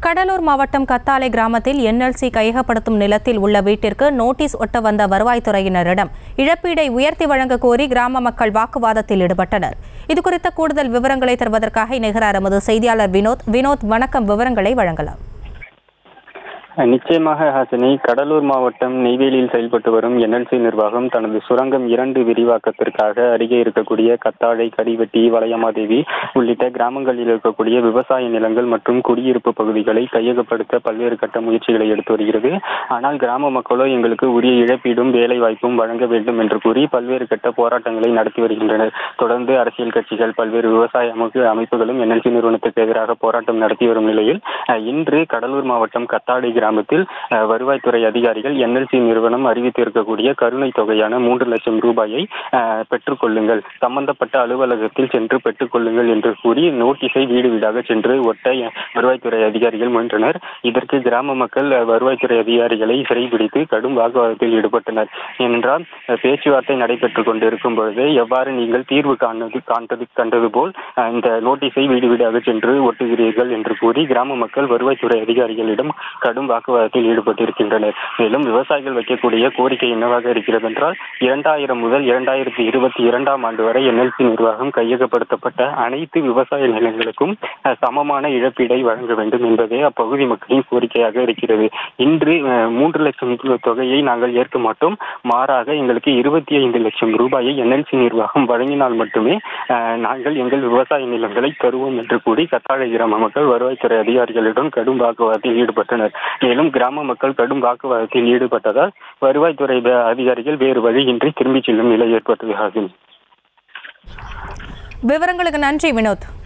கடலூர் மாவட்டம் கத்தாலை கிராமத்தில் என்எல்சி கையகப்படுத்தும் நிலத்தில் உள்ள வீட்டிற்கு நோட்டீஸ் ஒட்ட வந்த வருவாய்த்துறையினரிடம் இழப்பீடை உயர்த்தி வழங்க கோரி கிராம மக்கள் வாக்குவாதத்தில் ஈடுபட்டனர் இதுகுறித்த கூடுதல் விவரங்களை தருவதற்காக இணைகிறார் எமது செய்தியாளர் வினோத் வினோத் வணக்கம் விவரங்களை வழங்கலாம் நிச்சயமாக ஹாசினி கடலூர் மாவட்டம் நெய்வேலியில் செயல்பட்டு வரும் என்எல்சி நிர்வாகம் தனது சுரங்கம் இரண்டு விரிவாக்கத்திற்காக அருகே இருக்கக்கூடிய கத்தாழை கடிவெட்டி வளையமாதேவி உள்ளிட்ட கிராமங்களில் இருக்கக்கூடிய விவசாய நிலங்கள் மற்றும் குடியிருப்பு பகுதிகளை கையகப்படுத்த பல்வேறு கட்ட முயற்சிகளை எடுத்து வருகிறது ஆனால் கிராம மக்களோ எங்களுக்கு உரிய இழப்பீடும் வேலை வாய்ப்பும் வழங்க வேண்டும் என்று கூறி பல்வேறு கட்ட போராட்டங்களை நடத்தி வருகின்றனர் தொடர்ந்து அரசியல் கட்சிகள் பல்வேறு விவசாய அமைப்பு அமைப்புகளும் என்எல்சி நிறுவனத்துக்கு எதிராக போராட்டம் நடத்தி வரும் நிலையில் அஹ், இன்று கடலூர் மாவட்டம் கத்தாடை கிராமத்தில் அஹ், வருவாய்த்துறை அதிகாரிகள் என்எல்சி நிறுவனம் அறிவித்திருக்கக்கூடிய கருணை தொகையான மூன்று லட்சம் ரூபாயை அஹ், பெற்றுக்கொள்ளுங்கள் சம்பந்தப்பட்ட அலுவலகத்தில் சென்று பெற்றுக்கொள்ளுங்கள் என்று கூறி நோட்டீஸை வீடு வீடாக சென்று ஒட்ட அஹ், வருவாய்த்துறை அதிகாரிகள் முயன்றனர் இதற்கு கிராம மக்கள் அஹ், வருவாய்த்துறை அதிகாரிகளை சிறைபிடித்து கடும் வாக்குவாதத்தில் ஈடுபட்டனர் ஏனென்றால் அஹ், பேச்சுவார்த்தை நடைபெற்றுக் கொண்டிருக்கும் பொழுது எவ்வாறு நீங்கள் தீர்வு காணது காண்பது கண்டது போல் அஹ், இந்த நோட்டீஸை வீடு வீடாக சென்று ஒட்டுகிறீர்கள் என்று கூறி கிராம மக்கள் வருவாய்த்துறை அதிகாரிகளிடம் கடும் வாக்குவாதத்தில் ஈடுபட்டிருக்கின்றனர் மேலும் விவசாயிகள் வைக்கக்கூடிய கோரிக்கை என்னவாக இருக்கிறது என்றால் இரண்டாயிரம் முதல் இரண்டாயிரத்தி இருபத்தி இரண்டாம் ஆண்டு வரை என்எல்சி நிர்வாகம் கையகப்படுத்தப்பட்ட அனைத்து விவசாய நிலங்களுக்கும் அஹ், சமமான இழப்பீடை வழங்க வேண்டும் என்பதே அப்பகுதி மக்களின் கோரிக்கையாக இருக்கிறது இன்று அஹ், மூன்று லட்சம் தொகையை நாங்கள் ஏற்க மாட்டோம் மாறாக எங்களுக்கு இருபத்தி ஐந்து லட்சம் ரூபாயை என்எல்சி நிர்வாகம் வழங்கினால் மட்டுமே அஹ், நாங்கள் எங்கள் விவசாய நிலங்களை தருவோம் என்று கூறி கத்தாழை கிராம மக்கள் வருவாய்த்துறை அதிகாரிகளிடம் கடும் வாக்குவாதத்தில் ஈடுபட்டனர் மேலும் கிராம மக்கள் கடும் வாக்குவாதத்தில் ஈடுபட்டதால் வருவாய்த்துறை வே- அதிகாரிகள் வேறு வழியின்றி திரும்பிச் செல்லும் நிலை ஏற்பட்டது ஆகும் விவரங்களுக்கு நன்றி வினோத்